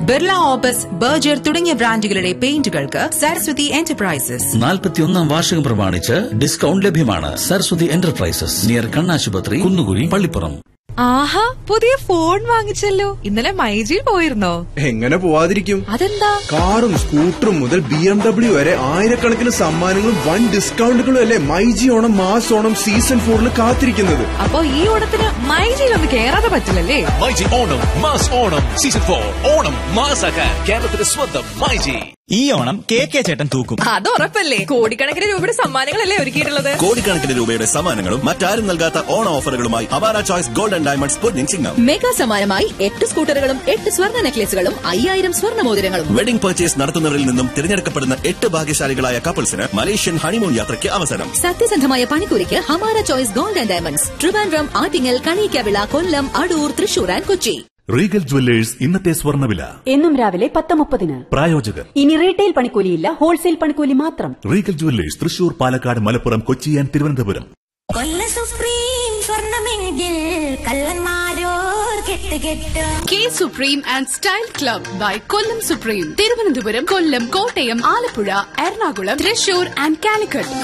Birla opus Berger തുടങ്ങിയ ബ്രാൻഡുകളുടെ പെയിന്റുകൾക്ക് Saraswati enterprises നാൽപ്പത്തിയൊന്നാം വാർഷികം പ്രമാണിച്ച് ഡിസ്കൗണ്ട് ലഭ്യമാണ് സരസ്വതി എന്റർപ്രൈസസ് നിയർ കണ്ണാശുപത്രി കുന്നുകുഴി പള്ളിപ്പുറം ആഹാ പുതിയ ഫോൺ വാങ്ങിച്ചല്ലോ ഇന്നലെ മൈജിയിൽ പോയിരുന്നോ എങ്ങനെ പോവാതിരിക്കും അതെന്താ കാറും സ്കൂട്ടറും മുതൽ ബി എം ഡബ്ല്യു വരെ ആയിരക്കണക്കിന് സമ്മാനങ്ങളും വൻ ഡിസ്കൗണ്ടുകളും അല്ലേ മൈജി ഓണം മാസ് ഓണം സീസൺ ഫോറിൽ കാത്തിരിക്കുന്നത് അപ്പൊ ഈ ഓണത്തിന് മൈജിയിൽ ഒന്ന് കേറാതെ പറ്റില്ലല്ലേ myG Onam mass Onam season for Onam മാസാക്കാൻ കേരളത്തിന്റെ സ്വന്തം മൈജി ഈ ഓണം കെ കെ ചേട്ടൻ തൂക്കും അത് ഉറപ്പല്ലേ കോടിക്കണക്കിന് രൂപയുടെ സമ്മാനങ്ങളല്ലേ ഒരുക്കിയിട്ടുള്ളത് കോടിക്കണക്കിന് രൂപയുടെ സമ്മാനങ്ങളും മറ്റാരും നൽകാത്ത ഓണ ഓഫറുകളുമായി അവാര ചോയ്സ് ഗോൾഡൻ ഡയമണ്ട്സ് പൊന്നിൻ ചിങ്ങം മെഗാ സമ്മാനമായി എട്ട് സ്കൂട്ടറുകളും എട്ട് സ്വർണ്ണ നെക്ലേസുകളും അയ്യായിരം സ്വർണ്ണ മോതിരങ്ങളും വെഡിംഗ് പർച്ചേസ് നടത്തുന്നവരിൽ നിന്നും തിരഞ്ഞെടുക്കപ്പെടുന്ന എട്ട് ഭാഗ്യശാലികളായ കപ്പിൾസിന് മലേഷ്യൻ ഹണിമൂൺ യാത്രയ്ക്ക് അവസരം സത്യസന്ധമായ പണിക്കൂലിക്ക് Hamara choice gold and diamonds Trivandrum Attingal Kaliyakkavilai Kollam Adoor Thrissur and Kochi Regal jewellers ഇന്നത്തെ സ്വർണ്ണവില എന്നും രാവിലെ പത്ത് മുപ്പതിന് പ്രായോജകർ ഇനി റീറ്റെയിൽ പണിക്കൂലിയില്ല ഹോൾസെയിൽ പണിക്കൂലി മാത്രം Regal jewellers Thrissur Palakkad Malappuram Kochi and Thiruvananthapuram Kollam supreme സ്വർണമെങ്കിൽ കള്ളന്മാരോർ കെട്ട് കെട്ട് K supreme and style club by Kollam supreme Thiruvananthapuram Kollam Kottayam Alappuzha Ernakulam Thrissur and Calicut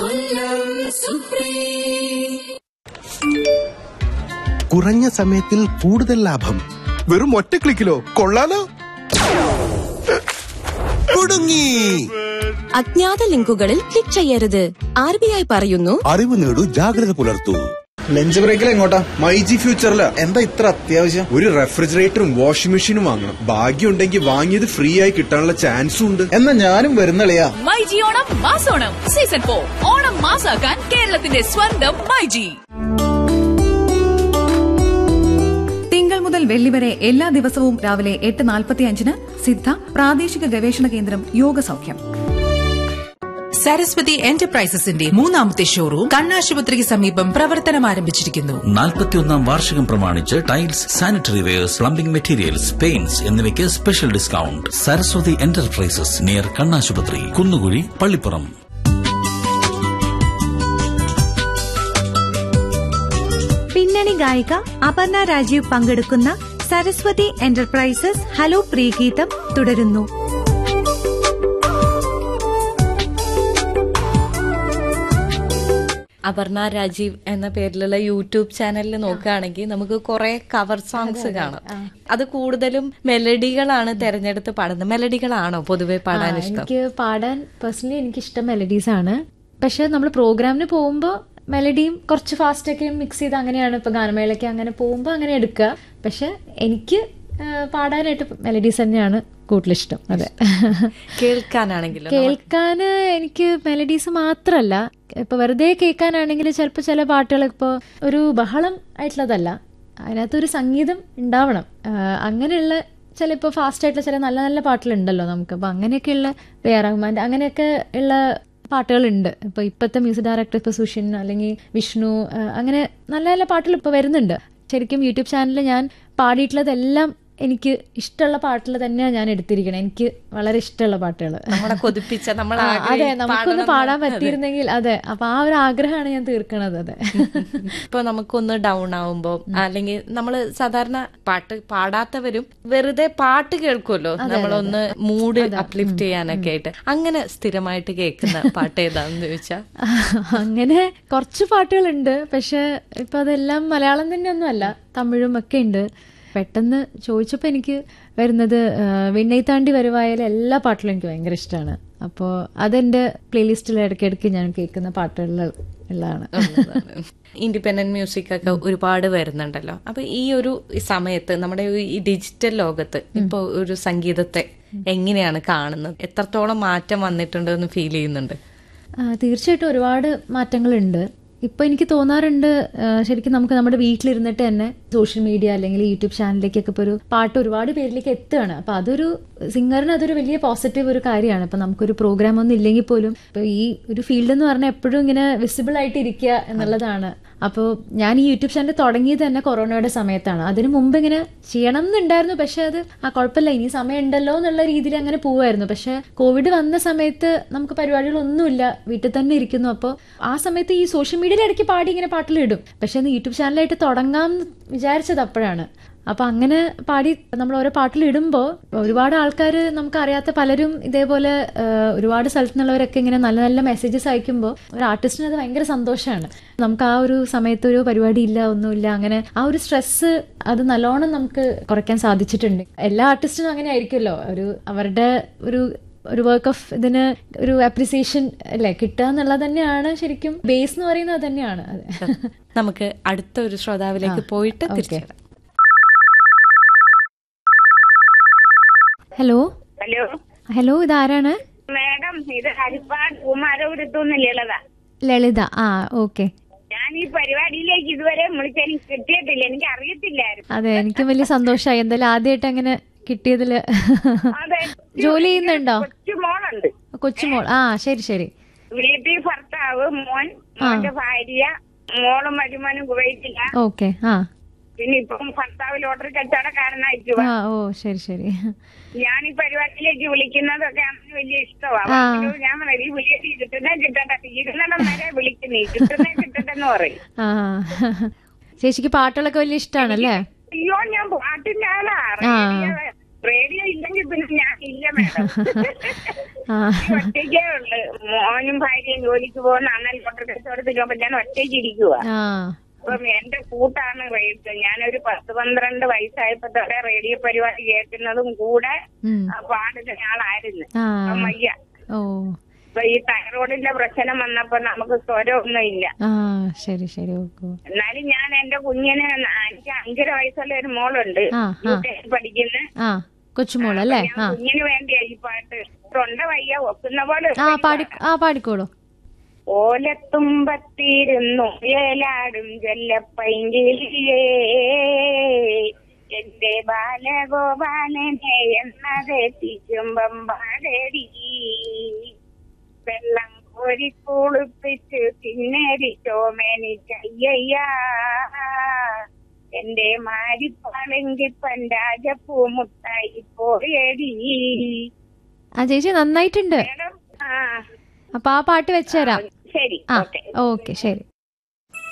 കുറഞ്ഞ സമയത്തിൽ കൂടുതൽ ലാഭം വെറും ഒറ്റ ക്ലിക്കിലോ കൊള്ളാലോ കുടുങ്ങി അജ്ഞാത ലിങ്കുകളിൽ ക്ലിക്ക് ചെയ്യരുത് ആർ ബി ഐ പറയുന്നു അറിവ് നേടൂ ജാഗ്രത പുലർത്തൂ ലഞ്ച് ബ്രേക്കിൽ എങ്ങോട്ടാ മൈജി ഫ്യൂച്ചറില് എന്താ ഇത്ര അത്യാവശ്യം ഒരു റെഫ്രിജറേറ്ററും വാഷിംഗ് മെഷീനും വാങ്ങണം ഭാഗ്യം ഉണ്ടെങ്കിൽ വാങ്ങിയത് ഫ്രീ ആയി കിട്ടാനുള്ള ചാൻസും ഉണ്ട് എന്നാ ഞാനും വരുന്നളിയാ മൈജി ഓണം മാസോണം സീസൺ ഫോർ ഓണം മാസാക്കാൻ കേരളത്തിന്റെ സ്വന്തം മൈജി തിങ്കൾ മുതൽ വെള്ളി വരെ എല്ലാ ദിവസവും രാവിലെ എട്ട് നാൽപ്പത്തി അഞ്ചിന് സിദ്ധ പ്രാദേശിക ഗവേഷണ കേന്ദ്രം യോഗ സൗഖ്യം സരസ്വതി എന്റർപ്രൈസസിന്റെ മൂന്നാമത്തെ ഷോറൂം കണ്ണാശുപത്രിക്ക് സമീപം പ്രവർത്തനം ആരംഭിച്ചിരിക്കുന്നു നാൽപ്പത്തിയൊന്നാം വാർഷികം പ്രമാണിച്ച് tiles sanitary wares plumbing materials paints എന്നിവയ്ക്ക് special discount Saraswati enterprises near കണ്ണാശുപത്രി കുന്നുകുഴി പള്ളിപ്പുറം പിന്നണി ഗായിക അപർണ രാജീവ് പങ്കെടുക്കുന്ന സരസ്വതി എന്റർപ്രൈസസ് ഹലോ പ്രീഗീതം തുടരുന്നു അപർണ രാജീവ് എന്ന പേരിലുള്ള യൂട്യൂബ് ചാനലിൽ നോക്കുകയാണെങ്കിൽ നമുക്ക് കുറെ കവർ സോങ്സ് കാണാം അത് കൂടുതലും മെലഡികളാണ് തെരഞ്ഞെടുത്ത് പാടുന്നത് മെലഡികളാണോ പൊതുവെ പാടാൻ ആ, ഇഷ്ടം എനിക്ക് പാടാൻ പേഴ്സണലി എനിക്ക് ഇഷ്ടം മെലഡീസ് ആണ് പക്ഷെ നമ്മൾ പ്രോഗ്രാമിന് പോകുമ്പോൾ മെലഡിയും കുറച്ച് ഫാസ്റ്റ് ഒക്കെ മിക്സ് ചെയ്ത് അങ്ങനെയാണ് ഇപ്പൊ ഗാനമേളയ്ക്ക് അങ്ങനെ പോകുമ്പോൾ അങ്ങനെ എടുക്കുക പക്ഷെ എനിക്ക് ആ, പാടാനായിട്ട് മെലഡീസ് തന്നെയാണ് കൂടുതലിഷ്ടം അതെ കേൾക്കാനാണെങ്കിലും കേൾക്കാന് എനിക്ക് മെലഡീസ് മാത്രമല്ല ഇപ്പൊ വെറുതെ കേൾക്കാനാണെങ്കിൽ ചിലപ്പോൾ ചില പാട്ടുകൾ ഇപ്പോൾ ഒരു ബഹളം ആയിട്ടുള്ളതല്ല അതിനകത്തൊരു സംഗീതം ഉണ്ടാവണം ആ, അങ്ങനെയുള്ള ചില ഇപ്പോൾ ഫാസ്റ്റ് ആയിട്ടുള്ള ചില നല്ല നല്ല പാട്ടുകളുണ്ടല്ലോ നമുക്ക് അപ്പോൾ അങ്ങനെയൊക്കെയുള്ള എ ആർ റഹ്മാൻ്റെ അങ്ങനെയൊക്കെ ഉള്ള പാട്ടുകളുണ്ട് ഇപ്പോൾ ഇപ്പോഴത്തെ മ്യൂസിക് ഡയറക്ടർ ഇപ്പോൾ സുഷിൻ അല്ലെങ്കിൽ വിഷ്ണു ആ, അങ്ങനെ നല്ല നല്ല പാട്ടുകൾ ഇപ്പോൾ വരുന്നുണ്ട് ശരിക്കും യൂട്യൂബ് ചാനലിൽ ഞാൻ പാടിയിട്ടുള്ളതെല്ലാം എനിക്ക് ഇഷ്ടമുള്ള പാട്ടുകൾ തന്നെയാണ് ഞാൻ എടുത്തിരിക്കുന്നത് എനിക്ക് വളരെ ഇഷ്ടമുള്ള പാട്ടുകൾ നമ്മളെ കൊതിപ്പിച്ച നമ്മൾ ആ, അതെ ആഗ്രഹി- നമുക്കൊന്ന് പാടണം പാടാൻ എന്ന്. അതെ. പറ്റിയിരുന്നെങ്കിൽ അതെ അപ്പൊ ആ ഒരു ആഗ്രഹമാണ് ഞാൻ തീർക്കണത് അതെ ഇപ്പൊ നമുക്കൊന്ന് ഡൗൺ ആവുമ്പോ അല്ലെങ്കിൽ നമ്മൾ സാധാരണ പാട്ട് പാടാത്തവരും വെറുതെ പാട്ട് കേൾക്കുമല്ലോ അതെ, നമ്മളൊന്ന് മൂഡ് അപ്ലിഫ്റ്റ് ചെയ്യാനൊക്കെ ആയിട്ട് അങ്ങനെ സ്ഥിരമായിട്ട് കേൾക്കുന്ന പാട്ട് ഏതാന്ന് ചോദിച്ചാ അങ്ങനെ കുറച്ച് പാട്ടുകളുണ്ട് പക്ഷെ ഇപ്പൊ അതെല്ലാം മലയാളം തന്നെയൊന്നും അല്ല തമിഴും ഒക്കെ ഉണ്ട് പെട്ടെന്ന് ചോദിച്ചപ്പോൾ എനിക്ക് വരുന്നത് ആ, വിണ്ണൈ താണ്ടി വരുവായാലും എല്ലാ പാട്ടുകളും എനിക്ക് ഭയങ്കര ഇഷ്ടമാണ് അപ്പോൾ അതെന്റെ പ്ലേലിസ്റ്റിൽ ഇടയ്ക്കിടയ്ക്ക് ഞാൻ കേൾക്കുന്ന പാട്ടുകളിൽ ഉള്ളതാണ് ഇൻഡിപെൻഡന്റ് മ്യൂസിക് ഒക്കെ ഒരുപാട് വരുന്നുണ്ടല്ലോ അപ്പൊ ഈ ഒരു സമയത്ത് നമ്മുടെ ഈ ഡിജിറ്റൽ ലോകത്ത് ഇപ്പൊ ഒരു സംഗീതത്തെ എങ്ങനെയാണ് കാണുന്നത് എത്രത്തോളം മാറ്റം വന്നിട്ടുണ്ട് എന്ന് ഫീൽ ചെയ്യുന്നുണ്ട് ആ, തീർച്ചയായിട്ടും ഒരുപാട് മാറ്റങ്ങളുണ്ട് ഇപ്പൊ എനിക്ക് തോന്നാറുണ്ട് ആ, ശരിക്കും നമുക്ക് നമ്മുടെ വീട്ടിലിരുന്നിട്ട് തന്നെ സോഷ്യൽ മീഡിയ അല്ലെങ്കിൽ യൂട്യൂബ് ചാനലിലേക്കൊക്കെ ഇപ്പോൾ ഒരു പാട്ട് ഒരുപാട് പേരിലേക്ക് എത്തുകയാണ് അപ്പൊ അതൊരു സിംഗറിന് അതൊരു വലിയ പോസിറ്റീവ് ഒരു കാര്യമാണ് ഇപ്പൊ നമുക്കൊരു പ്രോഗ്രാം ഒന്നും ഇല്ലെങ്കിൽ പോലും ഇപ്പൊ ഈ ഒരു ഫീൽഡ് എന്ന് പറഞ്ഞാൽ എപ്പോഴും ഇങ്ങനെ വിസിബിൾ ആയിട്ട് ഇരിക്കുക എന്നുള്ളതാണ് അപ്പോൾ ഞാൻ ഈ യൂട്യൂബ് ചാനൽ തുടങ്ങിയത് തന്നെ കൊറോണയുടെ സമയത്താണ് അതിനു മുമ്പ് ഇങ്ങനെ ചെയ്യണം എന്നുണ്ടായിരുന്നു പക്ഷെ അത് ആ കുഴപ്പമില്ല ഇനി സമയം ഉണ്ടല്ലോ എന്നുള്ള രീതിയിൽ അങ്ങനെ പോവായിരുന്നു പക്ഷെ കോവിഡ് വന്ന സമയത്ത് നമുക്ക് പരിപാടികളൊന്നുമില്ല വീട്ടിൽ തന്നെ ഇരിക്കുന്നു അപ്പോൾ ആ സമയത്ത് ഈ സോഷ്യൽ മീഡിയയിൽ ഇടയ്ക്ക് പാടി ഇങ്ങനെ പാട്ടിലിടും പക്ഷെ അത് യൂട്യൂബ് ചാനലായിട്ട് തുടങ്ങാം എന്ന് വിചാരിച്ചത് അപ്പോഴാണ് അപ്പൊ അങ്ങനെ പാടി നമ്മൾ ഓരോ പാട്ടിൽ ഇടുമ്പോൾ ഒരുപാട് ആൾക്കാർ നമുക്ക് അറിയാത്ത പലരും ഇതേപോലെ ആ, ഒരുപാട് സ്ഥലത്തു നിന്നുള്ളവരൊക്കെ ഇങ്ങനെ നല്ല നല്ല മെസ്സേജസ് അയക്കുമ്പോൾ ഒരു ആർട്ടിസ്റ്റിന് അത് ഭയങ്കര സന്തോഷമാണ് നമുക്ക് ആ ഒരു സമയത്ത് ഒരു പരിപാടി ഇല്ല ഒന്നുമില്ല അങ്ങനെ ആ ഒരു സ്ട്രെസ് അത് നല്ലോണം നമുക്ക് കുറയ്ക്കാൻ സാധിച്ചിട്ടുണ്ട് എല്ലാ ആർട്ടിസ്റ്റിനും അങ്ങനെ ആയിരിക്കുമല്ലോ ഒരു അവരുടെ ഒരു ഒരു വർക്ക് ഓഫ് ഇതിന് ഒരു അപ്രിസിയേഷൻ അല്ലേ കിട്ടുക എന്നുള്ളത് തന്നെയാണ് ശരിക്കും ബേസ് എന്ന് പറയുന്നത് അത് തന്നെയാണ് അതെ നമുക്ക് അടുത്ത ഒരു ശ്രോതാവിലേക്ക് ആ, പോയിട്ട് ഓക്കേ. തിരിച്ചു വരാം. ഹലോ ഹലോ ഹലോ ഇതാരാണ് മാഡം ഇത് ഹരിപ്പാട് കുമാരപുരത്തുനിന്ന് ലളിത ലളിത ആ ഓക്കെ ഞാൻ ഈ പരിപാടിയിലേക്ക് ഇതുവരെ വിളിച്ച് എനിക്ക് കിട്ടിയിട്ടില്ല എനിക്ക് അറിയത്തില്ലായിരുന്നു അതെ എനിക്കും വലിയ സന്തോഷമായി എന്തായാലും ആദ്യമായിട്ട് അങ്ങനെ കിട്ടിയതില് അതെ ജോലി ചെയ്യുന്നുണ്ടോ കൊച്ചു മോളുണ്ട് കൊച്ചുമോൾ ആ ശരി ശരി വീട്ടിൽ ഭർത്താവ് മോൻ മോന്റെ ഭാര്യ മോളും മരുമോനും കുവൈറ്റില്ല ഓക്കെ ആ പിന്നെ ഇപ്പം ഭർത്താവ് ലോട്ടറി കച്ചവടക്കാരനായിട്ട് ആ ഓ ശരി ശരി ഞാൻ ഈ പരിപാടിയിലേക്ക് വിളിക്കുന്നതൊക്കെ അവന് വലിയ ആ. ഇഷ്ടമാണ് ഞാൻ പറയും, ഈ വിളിയിട്ട് കിട്ടുന്ന കിട്ടട്ടെ തീരുന്നിടം വരെ വിളിക്കുന്നേ കിട്ടുന്ന കിട്ടട്ടെന്ന് പറയും ആ ചേച്ചിക്ക് പാട്ടുകളൊക്കെ വലിയ ഇഷ്ടമാണല്ലേ അയ്യോ ഞാൻ പാട്ടിന്റെ ആളാ ആ. റേഡിയോ റേഡിയോ ഇല്ലെങ്കിൽ പിന്നെ ഞാൻ ഇല്ല മേഡം ആ ഒറ്റയ്ക്കേ ഉള്ളു മോനും ഭാര്യയും ജോലിക്ക് പോകുന്ന അണ്ണൻ ലോട്ടറി കച്ചവടത്തിൽ അപ്പൊ ഞാൻ ഒറ്റയ്ക്ക് ഇരിക്കുക ആ അപ്പം എന്റെ കൂട്ടാണ് റേഡിയോ ഞാനൊരു പത്ത് പന്ത്രണ്ട് വയസ്സായപ്പോ തൊട്ടേ റേഡിയോ പരിപാടി കേൾക്കുന്നതും കൂടെ ഉം. ആ പാടുന്ന ആളായിരുന്നു ആ. അപ്പം വയ്യ ഓ ഇപ്പൊ ഈ തൈറോയിഡിന്റെ പ്രശ്നം വന്നപ്പോ നമുക്ക് സ്വരമൊന്നും ഇല്ല ആ ശരി ശരി ഓക്കെ എന്നാലും ഞാൻ എന്റെ കുഞ്ഞിന് എനിക്ക് അഞ്ചര വയസ്സുള്ള ഒരു മോളുണ്ട് ആ, യു ആ. കെ പഠിക്കുന്ന ആ കൊച്ചുമോൾ അല്ലേ ഞാൻ ആ കുഞ്ഞിന് വേണ്ടിയാ ഈ പാട്ട് തൊണ്ട വയ്യ ഒക്കുന്ന പോലെ ആ പാടി ആ പാടിക്കോളൂ ഓലത്തുമ്പത്തിരുന്നു ഏലാടും ജല്ലപ്പൈങ്കിളിയേ എന്റെ ബാലഗോപാലനെ എന്നതെത്തിക്കുമ്പം പാടടി വെള്ളം കോരി കുളിപ്പിച്ച് തിന്നേരിച്ചോമേനിക്കയ്യ എന്റെ മാരിപ്പാളെങ്കിപ്പൻ രാജപ്പൂ മുട്ടായി പോയടി ആ ചേച്ചി നന്നായിട്ടുണ്ട് ആ അപ്പൊ ആ പാട്ട് വെച്ചുതരാം ശരി ആ ഓക്കെ ഓക്കെ ശരി